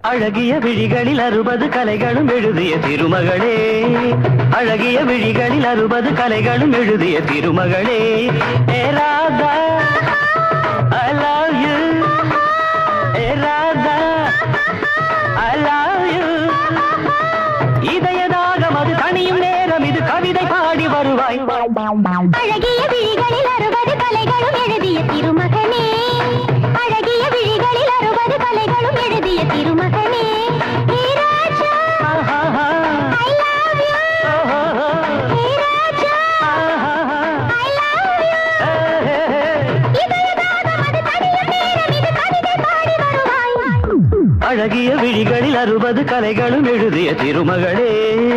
அழகிய விழிகளில் அறுபது கலைகளும் எழுதிய திருமகளே அழகிய விழிகளில் அறுபது கலைகளும் எழுதிய திருமகளே hey Radha I love you hey Radha I love you இதயதாகம் அது தனியும் நேரம் இது கவிதை பாடி வருவாய் அழகிய விழிகளில் அறுபது கலைகளும் எழுதிய திருமகனே அழகிய விழிகளில் அறுபது கலைகளும் எழுதிய திருமகனே ஹே ராஜா ஆஹா, ஐ லவ் யூ ஓஹோ, ஹே ராஜா ஆஹா, ஐ லவ் யூ ஏ, ஏ, ஏ. இதயதாகம் அது தனியும் நேரம் இது கவிதை பாடி வருவாய் அழகிய விழிகளில் அறுபது கலைகளும் எழுதிய திருமகளே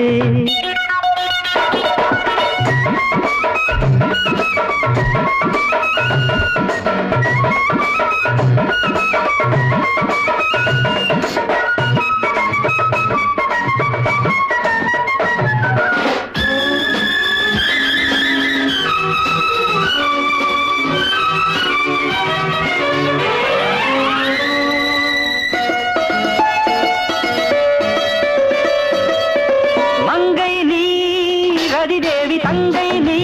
மங்கை நீ ரதிதேவி தங்கை நீ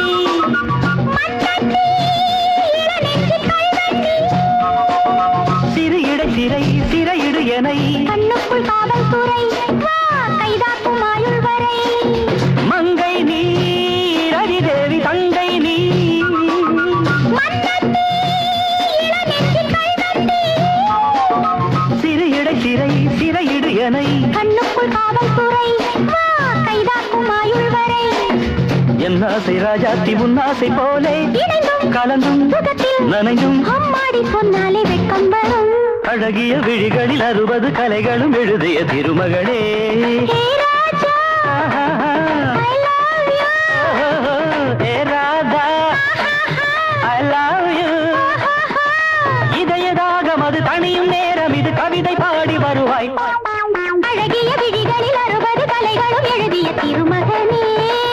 சிறு இடை சிறை சிறையிடு எனை கண்ணுக்குள் காவல்துறை வா கைதாக்கும் ஆயுள் வரை மங்கை நீ ரதிதேவி தங்கை நீ மன்னத்தி இளநெஞ்சில் கைதட்டி சிறு இடை சிறை சிறையிடு எனை கண்ணுக்குள் காவல்துறை வா கைதாக்கும் ஆயுள் வரை என் ஆசை ராஜாத்தி உன்னாசை போலே இணைந்தும் கலந்தும் சுகத்தில் நனைந்தும் அம்மாடி சொன்னாலே வெட்கம் வரும் அழகிய விழிகளில் அறுபது கலைகளும் எழுதிய திருமகளே ஹே ராஜா ஆஹா, ஐ லவ் யூ ஓஹோ, hey Radha I love you இதயதாகம் அது தனியும் நேரம் இது கவிதை பாடி வருவாய் அழகிய விழிகளில் அறுபது கலைகளும் எழுதிய திருமகனே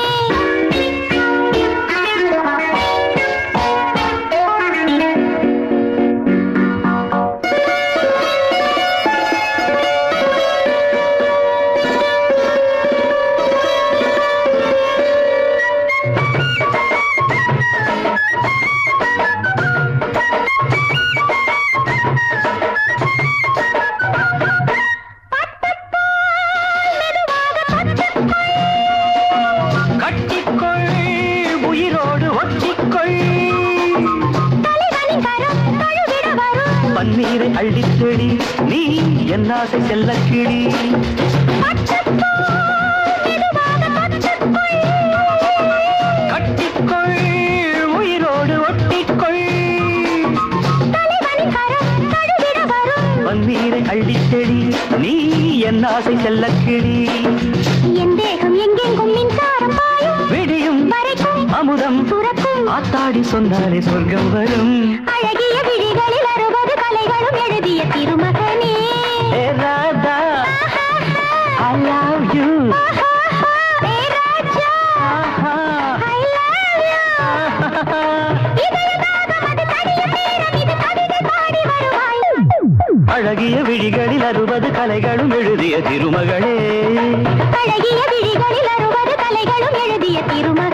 கட்டிக்கொள் உயிரோடு ஒட்டிக்கொள் தலைவனின் கரம் தழுவிட வரும் பன்னீரை அள்ளித் தெளி நீ என் ஆசை செல்ல கிளி கட்டிக்கொள் உயிரோடு ஒட்டிக்கொள் தலைவனின் கரம் தழுவிட வரும் பன்னீரை அள்ளித் தெளி நீ என் ஆசை செல்ல கிளி என் தேகம் எங்கெங்கும் மின்சாரம் பாயும் விடியும் வரைக்கும் அமுதம் சுரக்கும் ஆத்தாடி சொன்னாலே சொர்க்கம் வரும் அழகிய விழிகளில் அறுபது கலைகளும் எழுதிய திருமகனே hey Radha I love you hey Raja I love you இதயதாகம் அது தனியும் நேரம் இது கவிதை பாடி வருவாய் அழகிய விழிகளில் அறுபது கலைகளும் எழுதிய திருமகளே அழகிய விழிகளில் அறுபது கலைகளும் எழுதிய திருமகனே